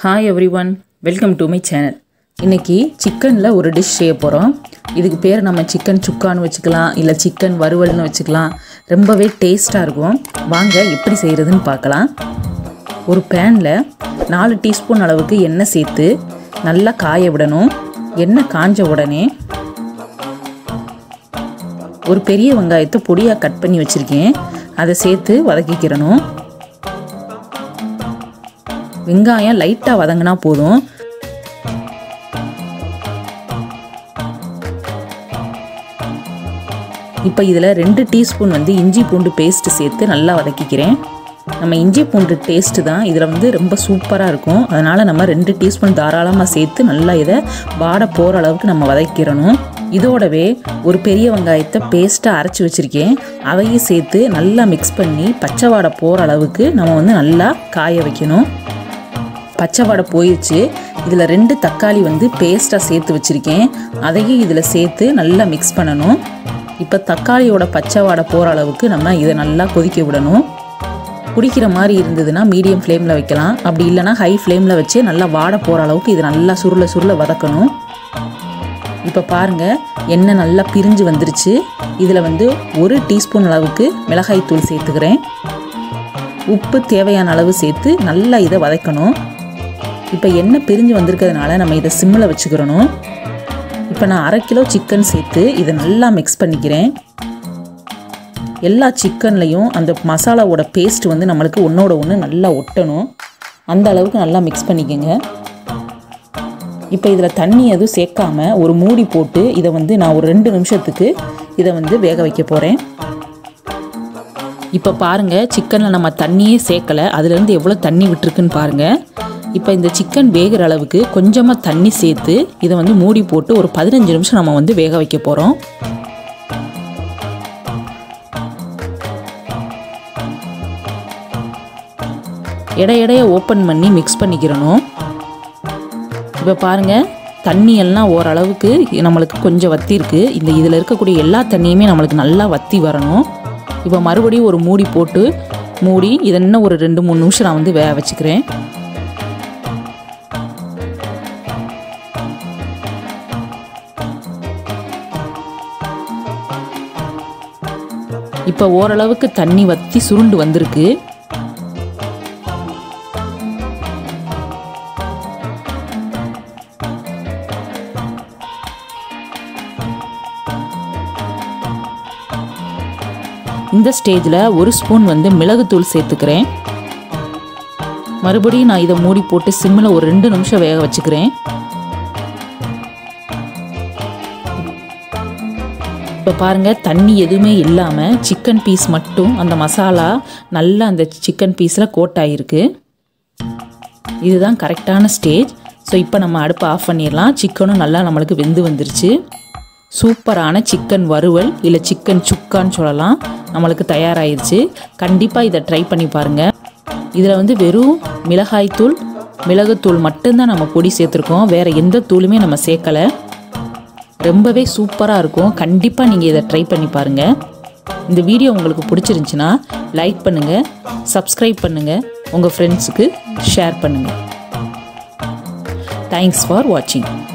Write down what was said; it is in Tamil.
hi everyone welcome to my channel இன்னைக்கு சிக்கனில் ஒரு டிஷ் செய்ய போகிறோம் இதுக்கு பேர் நம்ம சிக்கன் சுக்கான்னு வச்சுக்கலாம் இல்லை சிக்கன் வறுவல்னு வச்சுக்கலாம் ரொம்பவே டேஸ்ட்டாக இருக்கும் வாங்க எப்படி செய்கிறதுன்னு பார்க்கலாம் ஒரு பேனில் நாலு டீஸ்பூன் அளவுக்கு எண்ணெய் சேர்த்து நல்லா காய விடணும் எண்ணெய் காஞ்ச உடனே ஒரு பெரிய வெங்காயத்தை பொடியாக கட் பண்ணி வச்சுருக்கேன் அதை சேர்த்து வதக்கிக்கிறணும் வெங்காயம் லைட்டாக வதங்கினா போதும் இப்போ இதில் ரெண்டு டீஸ்பூன் வந்து இஞ்சி பூண்டு பேஸ்ட் சேர்த்து நல்லா வதக்கிக்கிறேன் நம்ம இஞ்சி பூண்டு டேஸ்ட்டு தான் இதில் வந்து ரொம்ப சூப்பராக இருக்கும் அதனால் நம்ம ரெண்டு டீஸ்பூன் தாராளமாக சேர்த்து நல்லா இதை வாடை போகிற அளவுக்கு நம்ம வதக்கிடணும் இதோடவே ஒரு பெரிய வெங்காயத்தை பேஸ்ட்டாக அரைச்சி வச்சுருக்கேன் அதையும் சேர்த்து நல்லா மிக்ஸ் பண்ணி பச்சை வாடை போகிற அளவுக்கு நம்ம வந்து நல்லா காய வைக்கணும் பச்சை வாடை போயிடுச்சு இதில் ரெண்டு தக்காளி வந்து பேஸ்ட்டாக சேர்த்து வச்சுருக்கேன் அதையும் இதில் சேர்த்து நல்லா மிக்ஸ் பண்ணணும் இப்போ தக்காளியோட பச்சை வாடை போகிற அளவுக்கு நம்ம இதை நல்லா கொதிக்க விடணும் குடிக்கிற மாதிரி இருந்ததுன்னா மீடியம் ஃப்ளேமில் வைக்கலாம் அப்படி இல்லைனா ஹை ஃப்ளேமில் வச்சு நல்லா வாடை போகிற அளவுக்கு இதை நல்லா சுருள சுருள வதக்கணும் இப்போ பாருங்கள் எண்ணெய் நல்லா பிரிஞ்சு வந்துருச்சு இதில் வந்து ஒரு டீஸ்பூன் அளவுக்கு மிளகாய் தூள் சேர்த்துக்கிறேன் உப்பு தேவையான அளவு சேர்த்து நல்லா இதை வதக்கணும் இப்போ எண்ணெய் பிரிஞ்சு வந்திருக்கிறதுனால நம்ம இதை சிம்மில் வச்சுக்கிறணும் இப்போ நான் அரை கிலோ சிக்கன் சேர்த்து இதை நல்லா மிக்ஸ் பண்ணிக்கிறேன் எல்லா சிக்கன்லேயும் அந்த மசாலாவோட பேஸ்ட் வந்து நம்மளுக்கு ஒன்றோட ஒன்று நல்லா ஒட்டணும் அந்த அளவுக்கு நல்லா மிக்ஸ் பண்ணிக்கோங்க இப்போ இதில் தண்ணி எதுவும் சேர்க்காம ஒரு மூடி போட்டு இதை வந்து நான் ஒரு ரெண்டு நிமிஷத்துக்கு இதை வந்து வேக வைக்க போகிறேன் இப்போ பாருங்கள் சிக்கனில் நம்ம தண்ணியே சேர்க்கலை அதுலேருந்து எவ்வளோ தண்ணி விட்டுருக்குன்னு பாருங்கள் இப்போ இந்த சிக்கன் வேகிற அளவுக்கு கொஞ்சமாக தண்ணி சேர்த்து இதை வந்து மூடி போட்டு ஒரு பதினஞ்சு நிமிஷம் நம்ம வந்து வேக வைக்க போகிறோம் இடையிடைய ஓப்பன் பண்ணி மிக்ஸ் பண்ணிக்கிறணும் இப்போ பாருங்கள் தண்ணி எல்லாம் ஓரளவுக்கு நம்மளுக்கு கொஞ்சம் வத்தி இருக்குது இந்த இதில் இருக்கக்கூடிய எல்லா தண்ணியுமே நம்மளுக்கு நல்லா வத்தி வரணும் இப்போ மறுபடியும் ஒரு மூடி போட்டு மூடி இதை இன்னும் ஒரு ரெண்டு மூணு நிமிஷம் நான் வந்து வேக வச்சுக்கிறேன் இப்போ ஓரளவுக்கு தண்ணி வத்தி சுருண்டு வந்திருக்கு இந்த ஸ்டேஜில் ஒரு ஸ்பூன் வந்து மிளகுத்தூள் சேர்த்துக்கிறேன் மறுபடியும் நான் இதை மூடி போட்டு சிம்மில் ஒரு ரெண்டு நிமிஷம் வேக வச்சுக்கிறேன் இப்போ பாருங்கள் தண்ணி எதுவுமே இல்லாமல் சிக்கன் பீஸ் மட்டும் அந்த மசாலா நல்லா அந்த சிக்கன் பீஸில் கோட் ஆகிருக்கு இதுதான் கரெக்டான ஸ்டேஜ் ஸோ இப்போ நம்ம அடுப்பை ஆஃப் பண்ணிடலாம் சிக்கனும் நல்லா நம்மளுக்கு வெந்து வந்துருச்சு சூப்பரான சிக்கன் வறுவல் இல்லை சிக்கன் சுக்கான்னு சொல்லலாம் நம்மளுக்கு தயாராகிருச்சு கண்டிப்பாக இதை ட்ரை பண்ணி பாருங்கள் இதில் வந்து வெறும் மிளகாய்த்தூள் மிளகுத்தூள் மட்டும்தான் நம்ம பொடி சேர்த்துருக்கோம் வேறு எந்த தூளுமே நம்ம சேர்க்கலை ரொம்பவே சூப்பராக இருக்கும் கண்டிப்பாக நீங்கள் இதை ட்ரை பண்ணி பாருங்கள் இந்த வீடியோ உங்களுக்கு பிடிச்சிருந்துச்சின்னா லைக் பண்ணுங்கள் சப்ஸ்கிரைப் பண்ணுங்கள் உங்கள் ஃப்ரெண்ட்ஸுக்கு ஷேர் பண்ணுங்கள் தேங்க்ஸ் ஃபார் வாட்சிங்